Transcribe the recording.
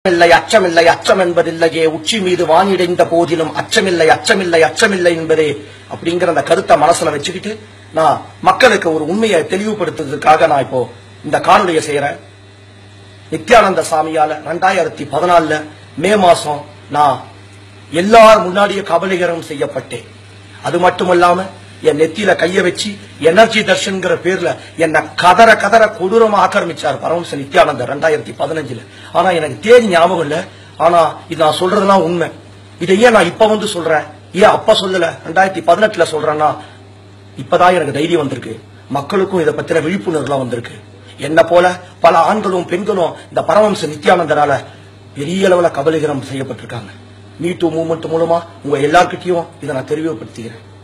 இல்லை அச்சமில்லை அச்சம் என்பதில்லையே உச்சி மீது வானிடைந்த போதிலும் அச்சமில்லை அச்சமில்லை அச்சமில்லை என்பதே அப்படிங்கிற அந்த கருத்தை மனசுல வச்சுக்கிட்டு நான் மக்களுக்கு ஒரு உண்மையை தெளிவுபடுத்துறதுக்காக நான் இப்போ இந்த காணொலியை செய்யறேன் நித்யானந்த சாமியால ரெண்டாயிரத்தி பதினாலுல மே மாசம் நான் எல்லார் முன்னாடியே கபலீகரம் செய்யப்பட்டேன் அது மட்டுமல்லாம என் நெத்தியில கைய வச்சு எனர்ஜி தர்ஷன்ங்கிற பேர்ல என்ன கதற கதற கொடூரமா ஆக்கிரமிச்சார் பரமச நித்யானந்தர் ரெண்டாயிரத்தி பதினஞ்சுல ஆனா எனக்கு தேதி ஞாபகம் இல்ல ஆனா இது நான் சொல்றதெல்லாம் உண்மை இதை ஏன் நான் இப்ப வந்து சொல்றேன் ஏன் அப்ப சொல்லல ரெண்டாயிரத்தி பதினெட்டுல சொல்றேன்னா இப்பதான் எனக்கு தைரியம் வந்திருக்கு மக்களுக்கும் இதை பத்தின விழிப்புணர்வுலாம் வந்திருக்கு என்ன போல பல ஆண்களும் பெண்களும் இந்த பரமம்ச நித்யானந்தரால பெரிய அளவுல கபலீகரம் செய்யப்பட்டிருக்காங்க மீ டூ மூவ்மெண்ட் மூலமா உங்க எல்லார்கிட்டயும் இதை நான் தெளிவுபடுத்திக்கிறேன்